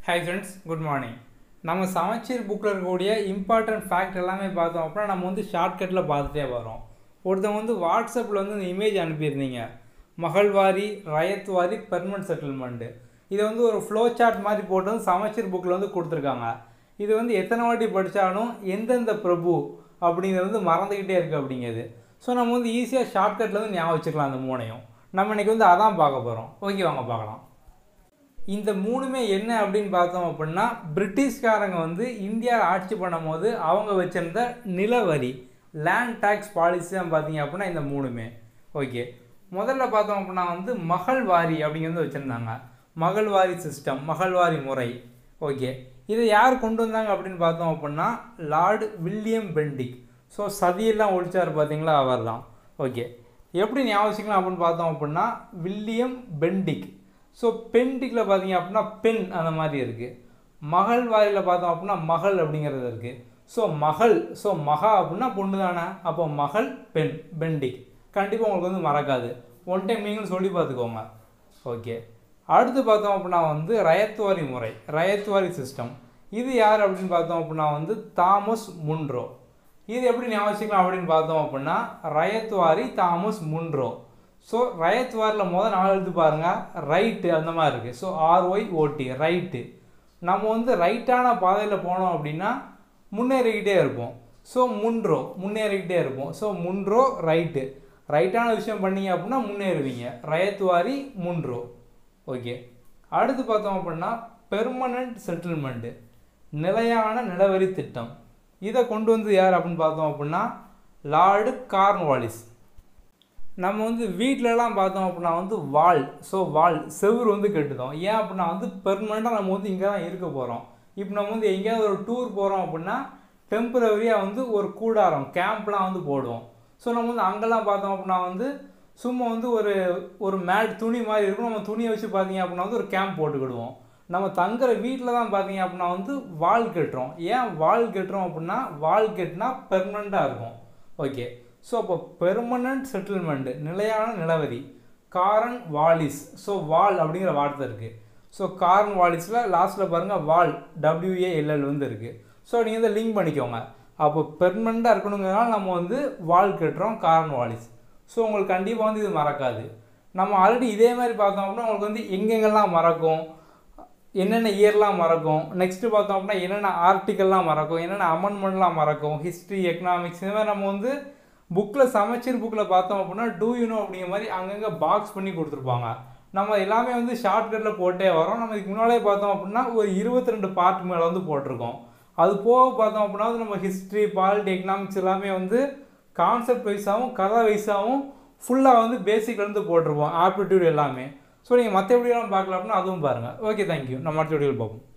hi friends good morning நம்ம சமச்சீர் புக்கில் இருக்கக்கூடிய இம்பார்ட்டன்ட் ஃபேக்ட் எல்லாமே பார்த்தோம் அப்படின்னா நம்ம வந்து ஷார்ட்கட்டில் பார்த்துட்டே வரோம் ஒருத்தவங்க வந்து வாட்ஸ்அப்பில் வந்து இந்த இமேஜ் அனுப்பியிருந்தீங்க மகள்வாரி ரயத்வாரி பெர்மனன்ட் செட்டில்மெண்ட்டு இதை வந்து ஒரு ஃப்ளோ சார்ட் மாதிரி போட்டு வந்து சமச்சீர் புக்கில் வந்து கொடுத்துருக்காங்க இது வந்து எத்தனை வாட்டி படித்தாலும் எந்தெந்த பிரபு அப்படிங்கிறது வந்து மறந்துக்கிட்டே இருக்குது அப்படிங்கிறது ஸோ நம்ம வந்து ஈஸியாக ஷார்ட்கட்டில் வந்து ஞாபகம் வச்சுக்கலாம் அந்த மூணையும் நம்ம இன்றைக்கி வந்து அதான் பார்க்க போகிறோம் ஓகே வாங்க பார்க்கலாம் இந்த மூணுமே என்ன அப்படின்னு பார்த்தோம் அப்படின்னா பிரிட்டிஷ்காரங்க வந்து இந்தியாவில் ஆட்சி பண்ணும்போது அவங்க வச்சிருந்த நிலவரி லேண்ட் டேக்ஸ் பாலிசி தான் பார்த்தீங்க அப்படின்னா இந்த மூணுமே ஓகே முதல்ல பார்த்தோம் அப்படின்னா வந்து மகள்வாரி அப்படிங்கிறது வச்சுருந்தாங்க மகள்வாரி சிஸ்டம் மகள்வாரி முறை ஓகே இதை யார் கொண்டு வந்தாங்க அப்படின்னு பார்த்தோம் அப்படின்னா லார்டு வில்லியம் பெண்டிக் ஸோ சதியெல்லாம் ஒழிச்சார் பார்த்தீங்களா அவர் தான் ஓகே எப்படி ஞாபகம் அப்படின்னு பார்த்தோம் அப்படின்னா வில்லியம் பெண்டிக் ஸோ பென்டிக்கில் பார்த்தீங்க அப்படின்னா பெண் அந்த மாதிரி இருக்குது மகள் வாரியில் பார்த்தோம் அப்படின்னா மகள் அப்படிங்கிறது இருக்குது ஸோ மகள் ஸோ மகா அப்படின்னா பொண்ணு தானே அப்போ மகள் பெண் பெண்டிக் கண்டிப்பாக உங்களுக்கு வந்து மறக்காது ஒன் டைம் நீங்களும் சொல்லி பார்த்துக்கோங்க ஓகே அடுத்து பார்த்தோம் அப்படின்னா வந்து ரயத்வாரி முறை ரயத்வாரி சிஸ்டம் இது யார் அப்படின்னு பார்த்தோம் அப்படின்னா வந்து தாமஸ் முன்ரோ இது எப்படி ஞாபகம் அப்படின்னு பார்த்தோம் அப்படின்னா ரயத்வாரி தாமஸ் முன்ரோ ஸோ ரயத்வாரில் முதல் நாலு எழுத்து பாருங்கள் ரைட்டு அந்த மாதிரி இருக்குது ஸோ ஆர்ஒய் ஓடி ரைட்டு நம்ம வந்து ரைட்டான பாதையில் போனோம் அப்படின்னா முன்னேறிக்கிட்டே இருப்போம் ஸோ முன்ரோ முன்னேறிக்கிட்டே இருப்போம் ஸோ முன்ரோ ரைட்டு ரைட்டான விஷயம் பண்ணீங்க அப்படின்னா முன்னேறுவீங்க ரயத்வாரி முன்ரோ ஓகே அடுத்து பார்த்தோம் அப்படின்னா பெர்மனண்ட் செட்டில்மெண்ட்டு நிலையான நிலவரி திட்டம் இதை கொண்டு வந்து யார் அப்படின்னு பார்த்தோம் அப்படின்னா லார்டு கார்ன்வாலிஸ் நம்ம வந்து வீட்டிலலாம் பார்த்தோம் அப்படின்னா வந்து வால் ஸோ வால் செவுரு வந்து கெட்டுதோம் ஏன் அப்படின்னா வந்து பெர்மனெண்ட்டாக நம்ம வந்து இங்கே தான் இருக்க போகிறோம் இப்போ நம்ம வந்து எங்கேயாவது ஒரு டூர் போகிறோம் அப்படின்னா டெம்பரவரியாக வந்து ஒரு கூடாரம் கேம்ப்லாம் வந்து போடுவோம் ஸோ நம்ம வந்து அங்கெல்லாம் பார்த்தோம் அப்படின்னா வந்து சும்மா வந்து ஒரு ஒரு மேட் துணி மாதிரி இருக்கும் நம்ம துணியை வச்சு பார்த்தீங்க அப்படின்னா வந்து ஒரு கேம்ப் போட்டுக்கிடுவோம் நம்ம தங்குற வீட்டில் தான் பார்த்தீங்க அப்படின்னா வந்து வால் கட்டுறோம் ஏன் வால் கட்டுறோம் அப்படின்னா வால் கட்டினா பெர்மனண்ட்டாக இருக்கும் ஓகே ஸோ அப்போ பெர்மனண்ட் செட்டில்மெண்ட்டு நிலையான நிலவரி காரன் வாலிஸ் ஸோ வால் அப்படிங்கிற வார்த்தை இருக்குது ஸோ காரன் வாலிஸில் லாஸ்ட்டில் பாருங்கள் வால் டபிள்யூஏஎல்எல் வந்து இருக்குது ஸோ நீங்கள் இதை லிங்க் பண்ணிக்கோங்க அப்போ பெர்மனண்ட்டாக இருக்கணுங்கிறனால நம்ம வந்து வால் கட்டுறோம் காரன் வாலிஸ் ஸோ உங்களுக்கு கண்டிப்பாக வந்து இது மறக்காது நம்ம ஆல்ரெடி இதே மாதிரி பார்த்தோம் அப்படின்னா உங்களுக்கு வந்து எங்கெங்கெல்லாம் மறக்கும் என்னென்ன இயர்லாம் மறக்கும் நெக்ஸ்ட்டு பார்த்தோம் அப்படின்னா என்னென்ன ஆர்டிக்கல்லாம் மறக்கும் என்னென்ன அமெண்ட்மெண்ட்லாம் மறக்கும் ஹிஸ்ட்ரி எக்கனாமிக்ஸ் இந்த மாதிரி நம்ம வந்து புக்கில் சமச்சீர் புக்கில் பார்த்தோம் அப்படின்னா டூ யூனோ அப்படிங்கிற மாதிரி அங்கங்கே பாக்ஸ் பண்ணி கொடுத்துருப்பாங்க நம்ம எல்லாமே வந்து ஷார்ட்கட்டில் போட்டே வரோம் நம்ம இதுக்கு முன்னாலே பார்த்தோம் அப்படின்னா ஒரு இருபத்தி ரெண்டு பார்ட் மேலே வந்து போட்டிருக்கோம் அது போக பார்த்தோம் அப்படின்னா வந்து நம்ம ஹிஸ்ட்ரி பாலிட்டி எக்கனாமிக்ஸ் எல்லாமே வந்து கான்செப்ட் வைஸாகவும் கதை வைஸாகவும் ஃபுல்லாக வந்து பேசிக்லேருந்து போட்டிருப்போம் ஆப்டிடியூட் எல்லாமே ஸோ நீங்கள் மற்ற வீடியோலாம் பார்க்கல அப்படின்னா அதுவும் பாருங்கள் ஓகே தேங்க்யூ நம்ம அடுத்த வீடியோவில் பார்ப்போம்